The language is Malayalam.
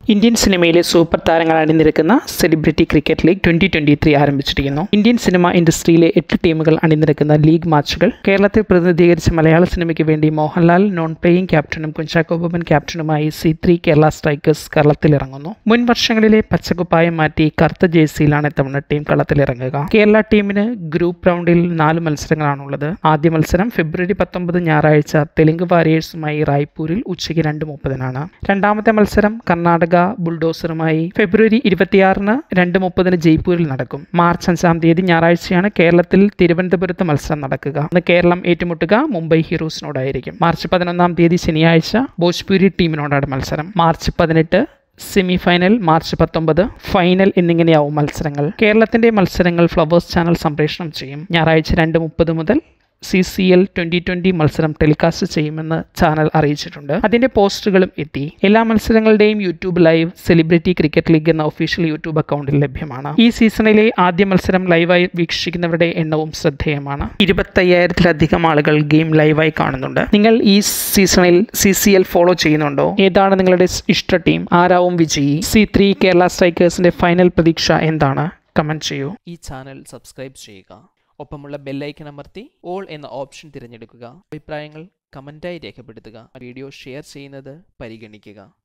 ഇന്ത്യൻ സിനിമയിലെ സൂപ്പർ താരങ്ങൾ അണിനിരക്കുന്ന celebrity cricket league twenty twenty three ആരംഭിച്ചിരിക്കുന്നു ഇന്ത്യൻ സിനിമ ഇൻഡസ്ട്രിയിലെ എട്ട് ടീമുകൾ അണിനിരക്കുന്ന ലീഗ് മാച്ചുകൾ കേരളത്തെ പ്രതിനിധീകരിച്ച മലയാള സിനിമയ്ക്ക് വേണ്ടി മോഹൻലാൽ നോൺ പേയിങ് ക്യാപ്റ്റനും കുഞ്ചാക്കോ ബോബൻ ക്യാപ്റ്റനുമായി സി ത്രീ കേരള സ്ട്രൈക്കേഴ്സ് കളത്തിലിറങ്ങുന്നു മുൻ വർഷങ്ങളിലെ പച്ചക്കുപ്പായം മാറ്റി കറുത്ത ജേഴ്സിയിലാണ് ഇത്തവണ ടീം കളത്തിലിറങ്ങുക കേരള ടീമിന് ഗ്രൂപ്പ് റൗണ്ടിൽ നാല് മത്സരങ്ങളാണുള്ളത് ആദ്യ മത്സരം ഫെബ്രുവരി പത്തൊമ്പത് ഞായറാഴ്ച തെലുങ്ക് വാരിയേഴ്സുമായി റായ്പൂരിൽ ഉച്ചയ്ക്ക് രണ്ട് മുപ്പതിനാണ് രണ്ടാമത്തെ മത്സരം കർണാടക ബുൾഡോസറുമായി ഫെബ്രുവരി ഇരുപത്തിയാറിന് രണ്ട് മുപ്പതിന് ജയ്പൂരിൽ നടക്കും മാർച്ച് അഞ്ചാം തീയതി ഞായറാഴ്ചയാണ് കേരളത്തിൽ തിരുവനന്തപുരത്ത് മത്സരം നടക്കുക അന്ന് കേരളം ഏറ്റുമുട്ടുക മുംബൈ ഹീറോസിനോടായിരിക്കും മാർച്ച് പതിനൊന്നാം തീയതി ശനിയാഴ്ച ഭോജ്പൂരി ടീമിനോടാണ് മത്സരം മാർച്ച് പതിനെട്ട് സെമി ഫൈനൽ മാർച്ച് പത്തൊമ്പത് ഫൈനൽ എന്നിങ്ങനെയാവും മത്സരങ്ങൾ കേരളത്തിന്റെ മത്സരങ്ങൾ ഫ്ലവേഴ്സ് ചാനൽ സംപ്രേഷണം ചെയ്യും ഞായറാഴ്ച രണ്ട് മുപ്പത് മുതൽ C C L twenty twenty മത്സരം ടെലികാസ്റ്റ് ചെയ്യുമെന്ന് ചാനൽ അറിയിച്ചിട്ടുണ്ട് അതിന്റെ പോസ്റ്ററുകളും എത്തി എല്ലാ മത്സരങ്ങളുടെയും YouTube live celebrity cricket league എന്ന ഒഫീഷ്യൽ യൂട്യൂബ് അക്കൗണ്ടിൽ ലഭ്യമാണ് ഈ സീസണിലെ ആദ്യ മത്സരം ലൈവായി വീക്ഷിക്കുന്നവരുടെ എണ്ണവും ശ്രദ്ധേയമാണ് ഇരുപത്തയ്യായിരത്തിലധികം ആളുകൾ ഗെയിം ലൈവായി കാണുന്നുണ്ട് നിങ്ങൾ ഈ സീസണിൽ സി സി എൽ ഫോളോ ചെയ്യുന്നുണ്ടോ ഏതാണ് നിങ്ങളുടെ ഇഷ്ട ടീം ആരാവും വിജയി സി ത്രീ കേരള സ്ട്രൈക്കേഴ്സിന്റെ ഫൈനൽ പ്രതീക്ഷ എന്താണ് കമന്റ് ചെയ്യൂ ഈ ചാനൽ സബ്സ്ക്രൈബ് ചെയ്യുക ഒപ്പമുള്ള ബെല്ലൈക്കൺ അമർത്തി ഓൾ എന്ന ഓപ്ഷൻ തിരഞ്ഞെടുക്കുക അഭിപ്രായങ്ങൾ കമൻറ്റായി രേഖപ്പെടുത്തുക വീഡിയോ ഷെയർ ചെയ്യുന്നത് പരിഗണിക്കുക